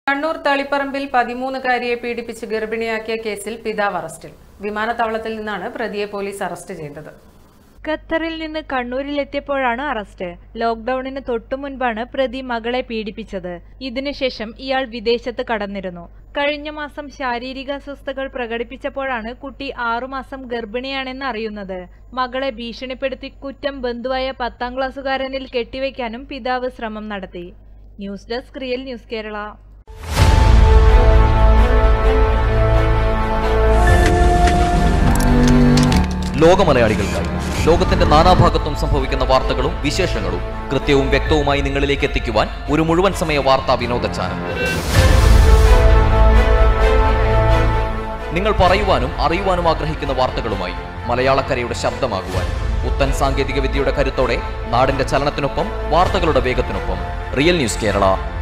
കണ്ണൂർ തളിപ്പറമ്പിൽ പതിമൂന്നുകാരിയെ പീഡിപ്പിച്ച് ഗർഭിണിയാക്കിയ കേസിൽ പിതാവ് അറസ്റ്റിൽ വിമാനത്താവളത്തിൽ നിന്നാണ് പ്രതിയെ പോലീസ് അറസ്റ്റ് ചെയ്തത് ഖത്തറിൽ നിന്ന് കണ്ണൂരിലെത്തിയപ്പോഴാണ് അറസ്റ്റ് ലോക്ഡൌണിന് തൊട്ടു മുൻപാണ് പ്രതി മകളെ പീഡിപ്പിച്ചത് ഇതിനുശേഷം ഇയാൾ വിദേശത്ത് കടന്നിരുന്നു കഴിഞ്ഞ മാസം ശാരീരിക അസ്വസ്ഥതകൾ പ്രകടിപ്പിച്ചപ്പോഴാണ് കുട്ടി ആറുമാസം ഗർഭിണിയാണെന്ന് അറിയുന്നത് മകളെ ഭീഷണിപ്പെടുത്തി കുറ്റം ബന്ധുവായ പത്താം ക്ലാസ്സുകാരനിൽ കെട്ടിവെക്കാനും പിതാവ് ശ്രമം നടത്തി news desk real news Kerala ലോകമലയാളികൾക്കായി ലോകത്തിന്റെ നാനാഭാഗത്തും സംഭവിക്കുന്ന വാർത്തകളും വിശേഷങ്ങളും കൃത്യവും വ്യക്തവുമായി നിങ്ങളിലേക്ക് എത്തിക്കുവാൻ ഒരു മുഴുവൻ സമയ വാർത്താ വിനോദ ചാനൽ നിങ്ങൾ പറയുവാനും അറിയുവാനും ആഗ്രഹിക്കുന്ന വാർത്തകളുമായി മലയാളക്കരയുടെ ശബ്ദമാകുവാൻ പുത്തൻ സാങ്കേതിക വിദ്യയുടെ കരുത്തോടെ നാടിന്റെ ചലനത്തിനൊപ്പം വാർത്തകളുടെ വേഗത്തിനൊപ്പം റിയൽ ന്യൂസ് കേരള